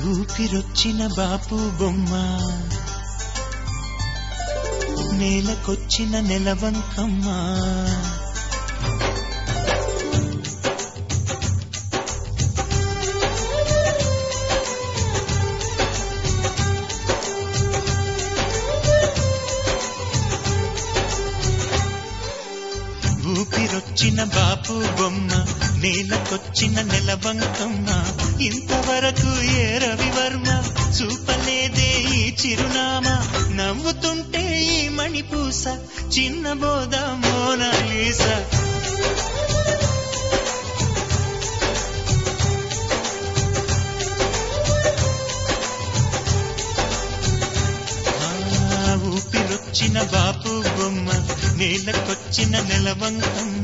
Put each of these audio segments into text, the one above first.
ఊపిరొచ్చిన బాపు బొమ్మ నేలకొచ్చిన నెలవంకమ్మ ఊపిరొచ్చిన బాపు బొమ్మ నేలకొచ్చిన నెలవంకమ్మ ఇంతవరకు ఏ రవివర్మ చూపలేదే ఈ చిరునామా నవ్వుతుంటే ఈ మణిపూస చిన్న బోధ మోనాలీస ఆ, ఊపిరొచ్చిన బాపు బొమ్మ నేలకొచ్చిన నెలవంకమ్మ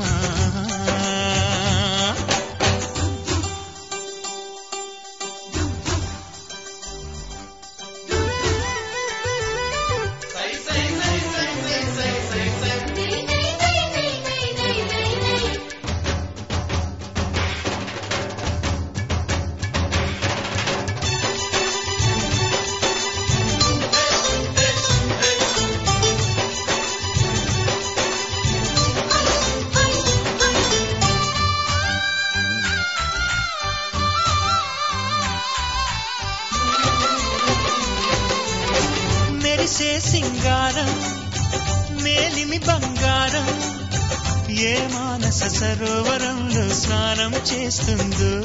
మెరిసే సింగారం మేలిమి బంగారం ఏ మానస సరోవరంలో స్నానం చేస్తుందో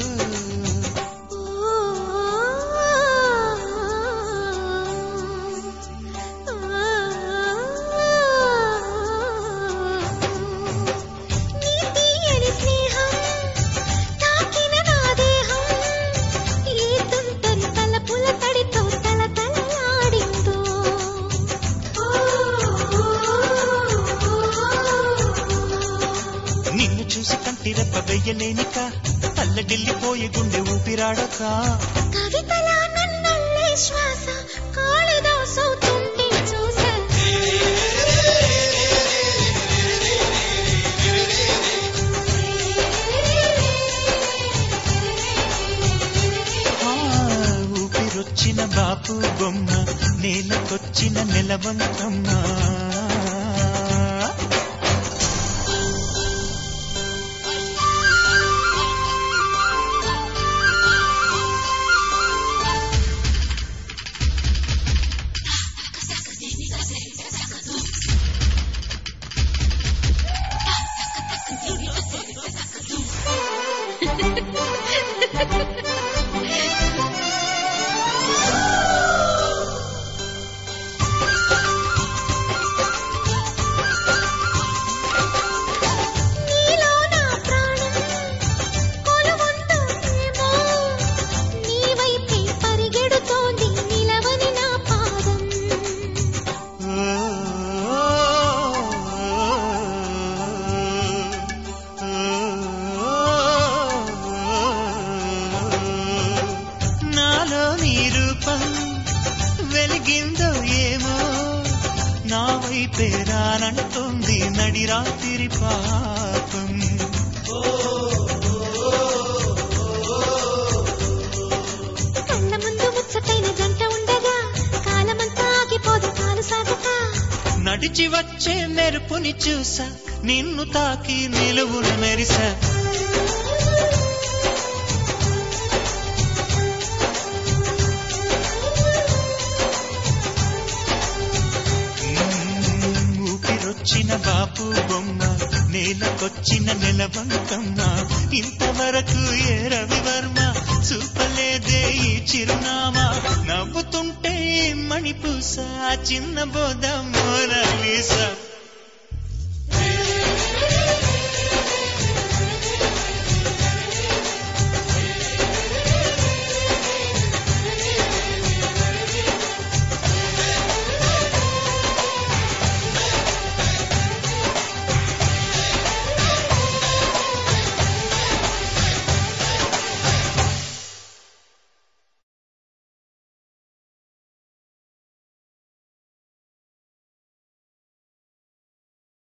నిన్ను చూసి కంటిరెప్ప వెయ్యలేనిక అల్లడిల్లిపోయి గుండె ఊపిరాడక కవితలా నన్నల్లే శ్వాస కాళిదాసవుతుంటే చూసా ఆ, ఊపిరొచ్చిన బాపు బొమ్మ నేలకొచ్చిన నెలవంకమ్మ నీలో నా ప్రాణం కొలువుంటుందేమో నీ వైపే పరిగెడుతోంది నిలవని నా పాదం నాలో నీ రూపం వెలిగిందో ఏమో నా వైపే రానంటుంది నడి రాత్రి పాపం కళ్ళ ముందు ముచ్చటైన జంట ఉండగా కాలమంతా ఆగిపోదు కాలు సాగక నడిచి వచ్చే మెరుపుని చూసా నిన్ను తాకి నిలువున మెరిసా మ్మ్, ఊపిరొచ్చిన బాపు బొమ్మ నేలకొచ్చిన నెలవంకమ్మ ఇంతవరకు ఏ రవివర్మ చూపలేదే ఈ చిరునామా నవ్వుతుంటే మణిపూస చిన్న బోధ మోనాలీసా